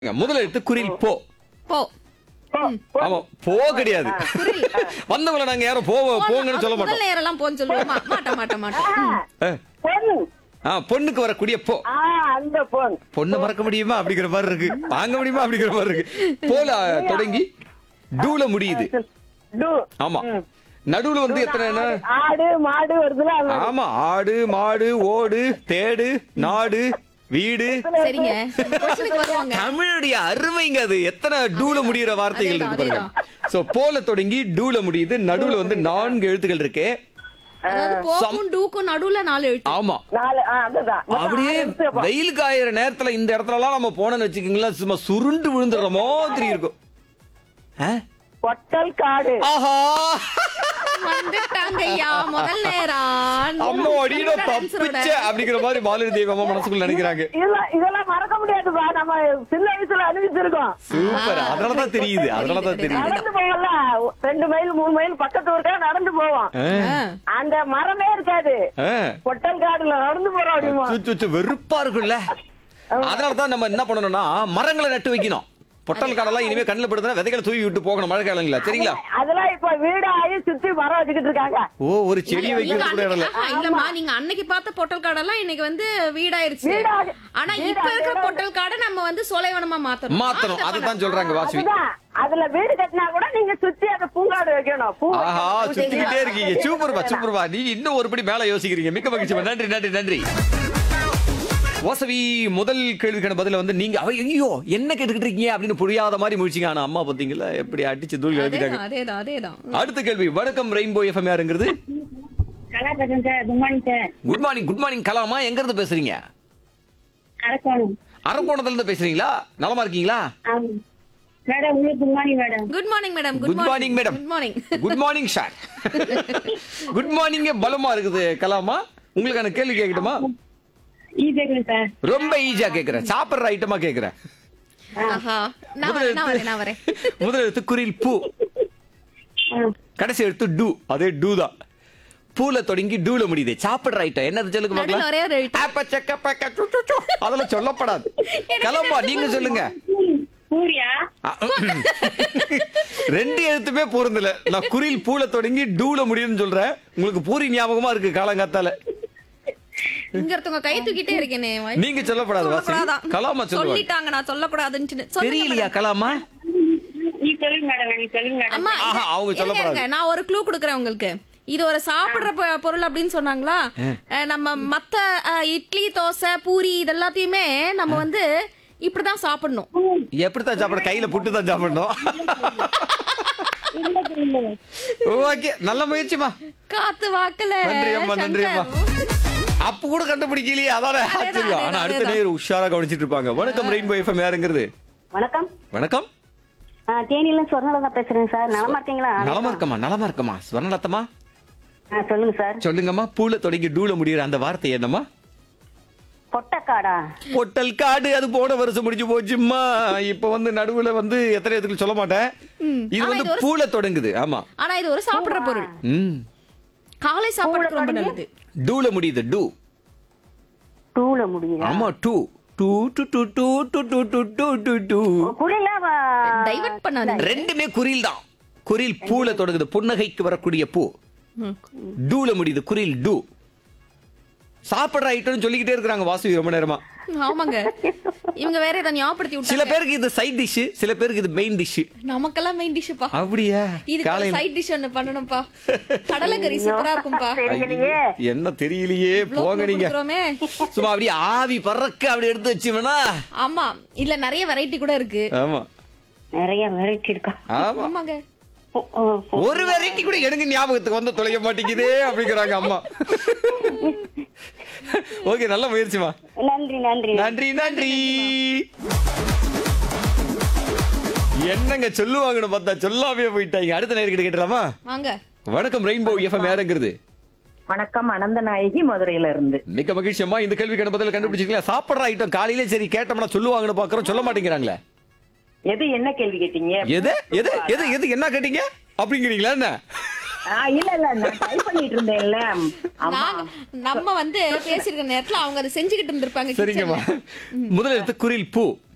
முதல் எழுத்து குரில் போ போ ஆமா போ கிடையாது வந்தவங்கள நாங்க யாரும் போ போங்கன்னு சொல்ல முதல் மாட்டோம் நேரம் எல்லாம் போன்னு சொல்லுவோமா மாட்ட மாட்ட மாட்டோம் ம். அஹ், பொன் ஆ பொண்ணுக்கு வரக்கூடிய போ ஆ அந்த பொன் பொண்ணு மறக்க முடியுமா அப்படிங்கிற மாதிரி இருக்கு வாங்க முடியுமா அப்படிங்கிற மாதிரி இருக்கு போல தொடங்கி டூல முடியுது டு ஆமா நடுவுல வந்து எத்தனை என்ன ஆடு மாடு வருதுல அது ஆமா ஆடு மாடு ஓடு தேடு நாடு வீடு சரிங்க கொஸ்டினுக்கு வருவாங்க தமிழுடைய அருமைங்க அது எத்தனை டூல முடியிற வார்த்தைகள் இருக்கு அதேதான், பாருங்க சோ போல தொடங்கி டூல முடியுது நடுவுல வந்து நான்கு எழுத்துக்கள் இருக்கு அதாவது போக்கும் டூக்கும் நடுவுல நாலு எழுத்து ஆமா நாலு ஆ, அதுதான் மொத்தம் அப்படியே ஆறு எழுத்து அப்ப. வெயில் காயிற நேரத்துல இந்த இடத்துல எல்லாம் நம்ம போனோம்னு வச்சுக்கீங்களா சும்மா சுருண்டு விழுந்துடுற மாதிரி இருக்கும் ஆ? பொட்டல் காடு ஆஹா வந்துட்டாங்க ஐயா முதல் நேரம் அம்மா அடியில தப்பிச்ச அப்படிங்கிற மாதிரி மாலதி தேவி அம்மா மனசுக்குள்ள நினைக்கிறாங்க இதெல்லாம் இதெல்லாம் மறக்க முடியாதுப்பா நம்ம சின்ன வயசுல அனுபவிச்சிருக்கோம் சூப்பர் அதனாலதான் தெரியுது அதனாலதான் தெரியுது நடந்து போவோம்ல ரெண்டு மைல் மூணு மைல் பக்கத்து ஊருக்கா நடந்து போவோம் ஆ, அந்த மரமே இருக்காது ஆ. பொட்டல் காடுல நடந்து போறோம் அப்படிமா சு, சு, சு, வெறுப்பா இருக்கும்ல அதனாலதான் நம்ம என்ன பண்ணணும்னா மரங்களை நட்டு வைக்கணும் பொட்டல் காடெல்லாம் இனிமே கண்ணுல படுதுன்னா விதைகளை தூவி விட்டு போகணும் மழை காலங்கள சரிங்களா அதெல்லாம் இப்ப வீடு ஆகி சுத்தி மரம் வச்சுக்கிட்டு இருக்காங்க ஓ ஒரு செடி நீங்க வைக்கிறது கூட இடம் இல்ல அன்னைக்கு- ஆஹா, இல்லம்மா நீங்க அன்னைக்கு பார்த்த பொட்டல் காடெல்லாம் இன்னைக்கு வந்து வீடாயிருச்சு வீடாகு- ஆனா இப்ப வீடாகு- இருக்கிற பொட்டல் காடை நம்ம வந்து சோலைவனமா மாத்தணும் மாத்தணும் அதுதான் சொல்றாங்க வாசுவி அதுதான் அதுல வீடு கட்டினா கூட நீங்க சுத்தி அந்த பூங்காடு வைக்கணும் பூ ஆஹா வைக்கணும். சுத்திக்கிட்டே இருக்கீங்க சூப்பர்பா சூப்பர்பா நீ இன்னும் ஒருபடி மேல யோசிக்கிறீங்க மிக்க மகிழ்ச்சி நன்றி நன்றி நன்றி வாசவி முதல் கேள்விக்கான பதில வந்து நீங்க அவ ஐயோ என்ன கேட்டுக்கிட்டு இருக்கீங்க அப்படின்னு புரியாத மாதிரி முடிச்சிங்க ஆனா அம்மா பாத்தீங்களா எப்படி அடிச்சு தூள் எழுதிட்டாங்க அதேதான் அதேதான் அதேதான் அடுத்த கேள்வி வணக்கம் ரெயின்போ எஃப்எம் யாருங்கிறது நல்லா பேசுறேன் sir good morning sir good morning good morning கலாமா எங்க இருந்து பேசுறீங்க அரக்கோணம் அரக்கோணத்துல இருந்து பேசுறீங்களா நலமா இருக்கீங்களா ஆமாம் மேடம் உங்களுக்கு good morning madam good morning madam good morning madam good morning good morning sir good morning பலமா இருக்குது கலாமா உங்களுக்கான கேள்வி கேட்கட்டுமா ஈ பேசுறேன் சார் ரொம்ப ஈஸியா கேக்குறேன் சாப்பிடுற ஐட்டமா கேக்குறேன் ஆஹா நான் வரேன் நான் வரேன் நான் வரேன் முதல் எழுத்து குரில் பூ கடைசி எழுத்து டூ அதே டூ தான் பூல தொடங்கி டூல முடியுது சாப்பிடுற ஐட்டம் என்னது சொல்லுங்க நடுவுல பார்க்கலாம் ஒரே ஒரு எழுத்து. ஆப்ப, செக்க, பக்க, சு, சு, சு. அதெல்லாம் சொல்லப்படாது கிளம்பா நீங்க சொல்லுங்க சூர்யா அ, ரெண்டு எழுத்துமே பொருந்தல நான் குரில் பூல தொடங்கி டூல முடியுதுன்னு சொல்றேன் உங்களுக்கு பூரி ஞாபகமா இருக்கு காலங்காத்தால இங்க ஒருத்தவங்க கை தூக்கிட்டே இருக்கேனே நீங்க சொல்லப்படாது வாசி சொல்லக்கூடாதான். கலாமா சொல்லுவாங்க சொல்லிட்டாங்க நான் சொல்லக்கூடாதுன்னு சொல்லுங்க தெரியலையா கலாமா நீ சொல்லுங்க மேடம் நீ சொல்லுங்க மேடம் அம்மா ஆஹா, அவங்க இருங்க, சொல்லக்கூடாது. இருங்க, நான் ஒரு க்ளூ கொடுக்குறேன் உங்களுக்கு இது ஒரு சாப்பிடுற பொ- பொருள் அப்படின்னு சொன்னாங்களா அஹ், நம்ம மத்த அஹ், இட்லி தோசை பூரி இதெல்லாத்தையுமே நம்ம வந்து இப்படிதான் சாப்பிடணும் எப்படித்தான் சாப்பிட கையில புட்டு தான் சாப்பிடணும் ஓகே நல்ல முயற்சிமா காத்து வாக்கல நன்றி அம்மா நன்றி அம்மா அப்ப கூட கண்டுபிடிக்கலையே அதான ஆச்சரியம் ஆனா அடுத்த அதேதான். நேரம் உஷாரா கவனிச்சிட்டு இருப்பாங்க வணக்கம் ரெயின்போ எஃப்எம் யாருங்கிறது வணக்கம் வணக்கம் ஆ, தேனியில சொர்ணலதா பேசுறேன் சார் நலமா இருக்கீங்களா நலமா இருக்கமா நலமா இருக்கமா ஸ்வர்ணலத்தமா ஆ, சொல்லுங்க சார் சொல்லுங்கம்மா பூல தொடங்கி டூல முடியிற அந்த வார்த்தை என்னம்மா பொட்டக்காடா பொட்டல் காடு அது போன வருஷம் முடிஞ்சு போச்சும்மா இப்ப வந்து நடுவுல வந்து எத்தனை இடத்துக்கு சொல்ல மாட்டேன் இது ஆனா வந்து இது ஒரு- பூல தொடங்குது ஆமா ஆனா இது ஒரு சாப்பிடுற பொருள் ம் காலை சாப்பாடுக்கு ரொம்ப நல்லது டூல முடியுது டூ டூல முடியுதா ஆமா டூ டூ டூ டூ டூ டூ டூ டூ டூ டூ டூ குடில டைவர்ட் பண்ணாதீங்க ரெண்டுமே குரில் தான் குரில் பூல தொடங்குது புன்னகைக்கு வரக்கூடிய பூ டூல முடியுது குரில் டூ சாப்பிடுற ஐட்டம்னு சொல்லிக்கிட்டே இருக்கிறாங்க வாசு ரொம்ப நேரமா ஆமாங்க இவங்க வேற இதை ஞாபகப்படுத்தி சில விட்டாங்க பேருக்கு இது சைட் டிஷ் சில பேருக்கு இது மெயின் டிஷ் நமக்கெல்லாம் மெயின் டிஷ்ப்பா அப்படியா இதுக்கு காலையில சைட் டிஷ் ஒண்ணு பண்ணணும்ப்பா கடலைக்கறி சூப்பரா இருக்கும்பா தெரியலையே என்ன தெரியலையே இவ்ளோ போங்க நீங்க கொடுக்குறோமே. சும்மா அப்படியே ஆவி பறக்க அப்படி எடுத்து வச்சுவேனா ஆமா இல்ல நிறைய வெரைட்டி கூட இருக்கு ஆமா நிறைய வெரைட்டி இருக்கா ஆமா ஆமாங்க ஓ, ஓ, ஓ. ஒரு வெரைட்டி கூட எனக்கு ஞாபகத்துக்கு வந்து தொலைய மாட்டேங்குதே அப்படிங்கிறாங்க அம்மா ஓகே நல்ல முயற்சிமா நன்றி நன்றி நன்றி நன்றி என்னங்க சொல்லுவாங்கன்னு பார்த்தா சொல்லாமே போயிட்டாங்க அடுத்த நேர்கிட்ட கேட்டலாமா வாங்க வணக்கம் ரெயின்போ எஃப்எம் யாருங்கிறது வணக்கம் அனந்த நாயகி மதுரையில இருந்து மிக்க மகிழ்ச்சி அம்மா இந்த கேள்விக்கான பதில கண்டுபிடிச்சிருக்கீங்களா சாப்பிடுற ஐட்டம் காலையிலே சரி கேட்டோம்னா சொல்லுவாங்கன்னு பாக்குறோம் சொல்ல மாட்டேங்கிறாங்களே எது என்ன கேள்வி கேட்டீங்க எது எது எது எது என்ன கேட்டீங்க அப்படிங்கிறீங்களா என்ன ஆ, இல்ல இல்ல நான் டைப் பண்ணிட்டு இருந்தேன்ல ஆமா நாங்க நம்ம வந்து பேசிருக்க நேரத்துல அவங்க அதை செஞ்சுக்கிட்டு இருந்திருப்பாங்க சரிங்கம்மா kitchenல. முதல் எழுத்து குரில் பூ